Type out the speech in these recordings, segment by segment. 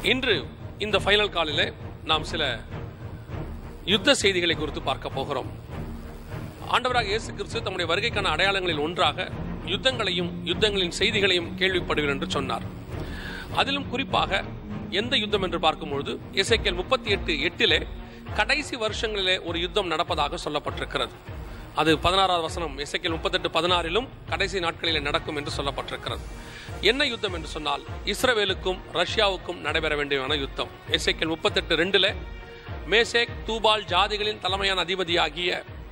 இன்று இந்த ஃபைனல் காலிலே நாம் சில யுத்த செய்திகளை குறித்து பார்க்க போகிறோம் ஆண்டவராக இயேசு கிறிஸ்து தம்முடைய வருகைக்கான அடையாளங்களில் ஒன்றாக யுத்தங்களையும் யுத்தங்களின் செய்திகளையும் கேள்விப்படுவீர் என்று சொன்னார் அதிலும் குறிப்பாக எந்த யுத்தம் என்று பார்க்கும்பொழுது இசைக்கல் முப்பத்தி எட்டு எட்டிலே கடைசி வருஷங்களிலே ஒரு யுத்தம் நடப்பதாக சொல்லப்பட்டிருக்கிறது அது பதினாறாவது வசனம் இசைக்கல் முப்பத்தெட்டு பதினாறிலும் கடைசி நாட்களிலே நடக்கும் என்று சொல்லப்பட்டிருக்கிறது என்ன யுத்தம் என்று சொன்னால் இஸ்ரவேலுக்கும் ரஷ்யாவுக்கும் நடைபெற வேண்டியதான யுத்தம் இசைக்கல் முப்பத்தெட்டு ரெண்டுல மேசேக் தூபால் ஜாதிகளின் தலைமையான அதிபதியாகிய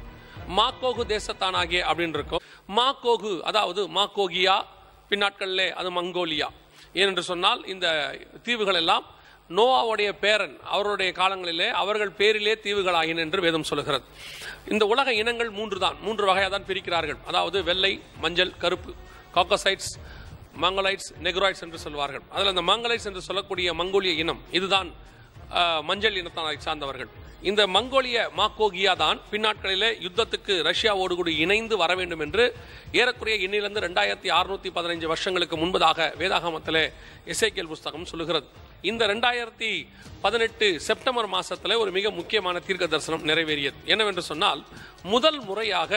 மாக்கோகு தேசத்தானாகிய அப்படின்னு இருக்கும் மாக்கோகு அதாவது மாக்கோகியா பின்னாட்களிலே அது மங்கோலியா ஏனென்று சொன்னால் இந்த தீவுகள் எல்லாம் நோவாவுடைய பேரன் அவருடைய காலங்களிலே அவர்கள் பேரிலே தீவுகளாயின என்று வேதம் சொல்கிறது இந்த உலக இனங்கள் மூன்று தான் மூன்று வகையாக தான் பிரிக்கிறார்கள் அதாவது வெள்ளை மஞ்சள் கருப்பு காக்கோசைட்ஸ் மங்கோலைட்ஸ் நெக்ராய்ட்ஸ் என்று சொல்வார்கள் அதில் அந்த மங்கோலைட்ஸ் என்று சொல்லக்கூடிய மங்கோலிய இனம் இதுதான் ஆஹ், மஞ்சள் இனத்தானை சார்ந்தவர்கள் இந்த மங்கோலிய மாக்கோகியா தான் பின்னாட்களிலே யுத்தத்துக்கு ரஷ்யாவோடு கூட இணைந்து வர வேண்டும் என்று ஏறக்குறைய இன்னிலிருந்து ரெண்டாயிரத்தி அறுநூத்தி பதினைஞ்சு வருஷங்களுக்கு முன்பதாக வேதாகமத்திலே இசைக்கியல் புஸ்தகம் சொல்லுகிறது இந்த ரெண்டாயிரத்தி பதினெட்டு செப்டம்பர் மாசத்துல ஒரு மிக முக்கியமான தீர்க்க தரிசனம் நிறைவேறியது என்னவென்று சொன்னால் முதல் முறையாக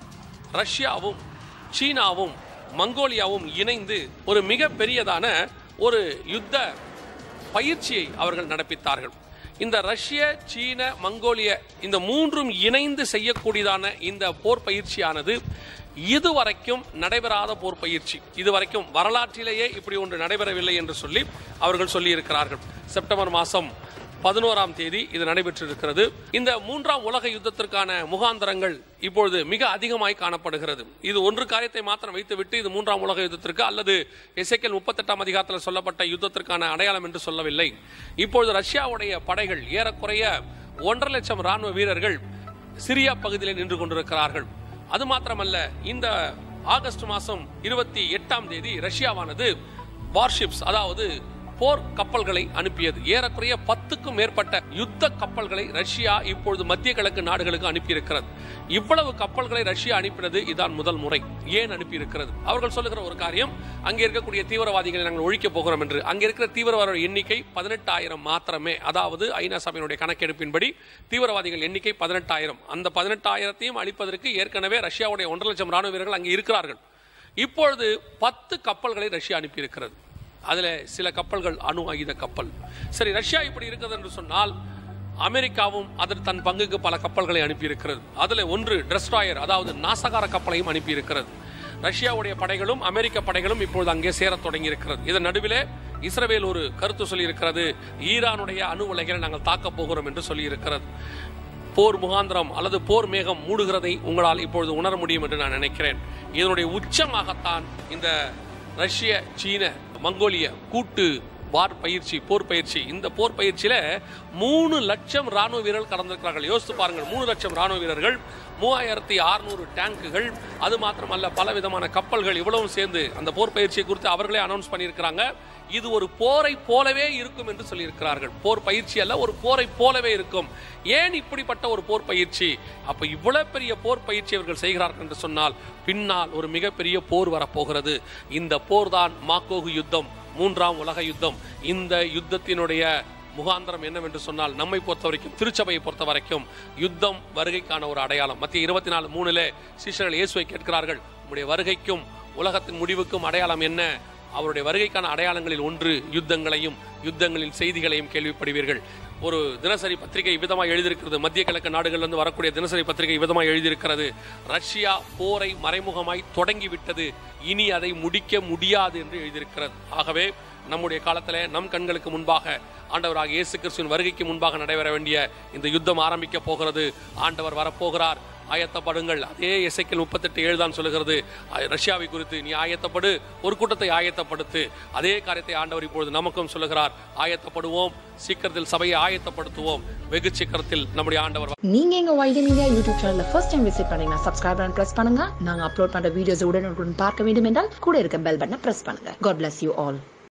ரஷ்யாவும் சீனாவும் மங்கோலியாவும் இணைந்து ஒரு மிக பெரியதான ஒரு யுத்த பயிற்சியை அவர்கள் நடப்பித்தார்கள் இந்த ரஷ்ய சீன மங்கோலிய இந்த மூன்றும் இணைந்து செய்யக்கூடியதான இந்த போர் பயிற்சியானது இதுவரைக்கும் நடைபெறாத போர் பயிற்சி இதுவரைக்கும் வரலாற்றிலேயே இப்படி ஒன்று நடைபெறவில்லை என்று சொல்லி அவர்கள் சொல்லியிருக்கிறார்கள் செப்டம்பர் மாதம் பதினோராம் தேதி இது நடைபெற்றிருக்கிறது இந்த மூன்றாம் உலக யுத்தத்திற்கான முகாந்தரங்கள் இப்பொழுது மிக அதிகமாய் காணப்படுகிறது இது ஒன்று காரியத்தை மாத்திரம் வைத்துவிட்டு இது மூன்றாம் உலக யுத்தத்திற்கு அல்லது எசைக்கல் முப்பத்தெட்டாம் அதிகாரத்தில் சொல்லப்பட்ட யுத்தத்திற்கான அடையாளம் என்று சொல்லவில்லை இப்பொழுது ரஷ்யாவுடைய படைகள் ஏறக்குறைய ஒன்றரை லட்சம் ராணுவ வீரர்கள் சிரியா பகுதியில் நின்று கொண்டிருக்கிறார்கள் அது மாத்திரமல்ல இந்த ஆகஸ்ட் மாதம் இருபத்தி எட்டாம் தேதி ரஷ்யாவானது வார்ஷிப்ஸ் அதாவது போர் கப்பல்களை அனுப்பியது ஏறக்குறைய பத்துக்கும் மேற்பட்ட யுத்த கப்பல்களை ரஷ்யா இப்பொழுது மத்திய கிழக்கு நாடுகளுக்கு அனுப்பியிருக்கிறது இவ்வளவு கப்பல்களை ரஷ்யா அனுப்பினது இதான் முதல் முறை ஏன் அனுப்பியிருக்கிறது அவர்கள் சொல்லுகிற ஒரு காரியம் அங்கே இருக்கக்கூடிய தீவிரவாதிகளை நாங்கள் ஒழிக்கப் போகிறோம் என்று அங்கே இருக்கிற தீவிரவாத எண்ணிக்கை பதினெட்டாயிரம் மாத்திரமே அதாவது ஐநா சபையினுடைய கணக்கெடுப்பின்படி தீவிரவாதிகள் எண்ணிக்கை பதினெட்டாயிரம் அந்த பதினெட்டாயிரத்தையும் அழிப்பதற்கு ஏற்கனவே ரஷ்யாவுடைய ஒன்றரை லட்சம் ராணுவ வீரர்கள் அங்கே இருக்கிறார்கள் இப்பொழுது பத்து கப்பல்களை ரஷ்யா அனுப்பியிருக்கிறது அதுல சில கப்பல்கள் அணு ஆயுத கப்பல் சரி ரஷ்யா இப்படி இருக்கிறது என்று சொன்னால் அமெரிக்காவும் அதற்கு தன் பங்குக்கு பல கப்பல்களை அனுப்பியிருக்கிறது அதுல ஒன்று டெஸ்ட்ராயர் அதாவது நாசகார கப்பலையும் அனுப்பியிருக்கிறது ரஷ்யாவுடைய படைகளும் அமெரிக்க படைகளும் இப்பொழுது அங்கே சேரத் தொடங்கி இருக்கிறது இதன் நடுவிலே இஸ்ரவேல் ஒரு கருத்து சொல்லியிருக்கிறது ஈரானுடைய அணு உலைகளை நாங்கள் தாக்கப் போகிறோம் என்று சொல்லியிருக்கிறது போர் முகாந்திரம் அல்லது போர் மேகம் மூடுகிறதை உங்களால் இப்பொழுது உணர முடியும் என்று நான் நினைக்கிறேன் இதனுடைய உச்சமாகத்தான் இந்த ரஷ்ய சீன மங்கோலிய கூட்டு வார் பயிற்சி போர் பயிற்சி இந்த போர் பயிற்சியில மூணு லட்சம் ராணுவ வீரர்கள் கலந்திருக்கிறார்கள் யோசித்து பாருங்கள் மூணு லட்சம் ராணுவ வீரர்கள் மூவாயிரத்தி அறுநூறு டேங்குகள் அது மாத்திரமல்ல பல விதமான கப்பல்கள் இவ்வளவும் சேர்ந்து அந்த போர் பயிற்சியை குறித்து அவர்களே அனௌன்ஸ் பண்ணியிருக்கிறாங்க இது ஒரு போரை போலவே இருக்கும் என்று சொல்லியிருக்கிறார்கள் போர் பயிற்சி அல்ல ஒரு போரை போலவே இருக்கும் ஏன் இப்படிப்பட்ட ஒரு போர் பயிற்சி அப்ப இவ்வளவு பெரிய போர் பயிற்சி அவர்கள் செய்கிறார்கள் என்று சொன்னால் பின்னால் ஒரு மிகப்பெரிய போர் வரப்போகிறது இந்த போர் தான் மாக்கோகு யுத்தம் மூன்றாம் உலக யுத்தம் இந்த யுத்தத்தினுடைய முகாந்திரம் என்னவென்று சொன்னால் நம்மை பொறுத்த வரைக்கும் திருச்சபையை பொறுத்த வரைக்கும் யுத்தம் வருகைக்கான ஒரு அடையாளம் மத்திய இருபத்தி நாலு மூணுல சிஷ்யர்கள் இயேசுவை கேட்கிறார்கள் உங்களுடைய வருகைக்கும் உலகத்தின் முடிவுக்கும் அடையாளம் என்ன அவருடைய வருகைக்கான அடையாளங்களில் ஒன்று யுத்தங்களையும் யுத்தங்களின் செய்திகளையும் கேள்விப்படுவீர்கள் ஒரு தினசரி பத்திரிகை விதமாக எழுதியிருக்கிறது மத்திய கிழக்கு நாடுகளிலிருந்து வரக்கூடிய தினசரி பத்திரிகை விதமாக எழுதியிருக்கிறது ரஷ்யா போரை மறைமுகமாய் தொடங்கிவிட்டது இனி அதை முடிக்க முடியாது என்று எழுதியிருக்கிறது ஆகவே நம்முடைய காலத்தில் நம் கண்களுக்கு முன்பாக ஆண்டவராக இயேசு கிறிஸ்துவின் வருகைக்கு முன்பாக நடைபெற வேண்டிய இந்த யுத்தம் ஆரம்பிக்க போகிறது ஆண்டவர் வரப்போகிறார் ஆயத்தப்படுங்கள் அதே இசைக்கல் முப்பத்தெட்டு ஏழு தான் சொல்லுகிறது அஹ், ரஷ்யாவை குறித்து நீ ஆயத்தப்படு ஒரு கூட்டத்தை ஆயத்தப்படுத்து அதே காரியத்தை ஆண்டவர் இப்பொழுது நமக்கும் சொல்லுகிறார் ஆயத்தப்படுவோம் சீக்கிரத்தில் சபையை ஆயத்தப்படுத்துவோம் வெகு சீக்கிரத்தில் நம்முடைய ஆண்டவர் நீங்க எங்க வைகன் இந்தியா யூடியூப் சேனல்ல ஃபர்ஸ்ட் டைம் விசிட் பண்ணீங்கன்னா சப்ஸ்கிரைப் பட்டன் பிரஸ் பண்ணுங்க நாங்க அப்லோட் பண்ற வீடியோஸ் உடனுக்குடன் பார்க்க வேண்டும் என்றால் கூட இருக்க பெல் பட்டனை பிரஸ் பண்ணுங்க காட் bless யூ ஆல்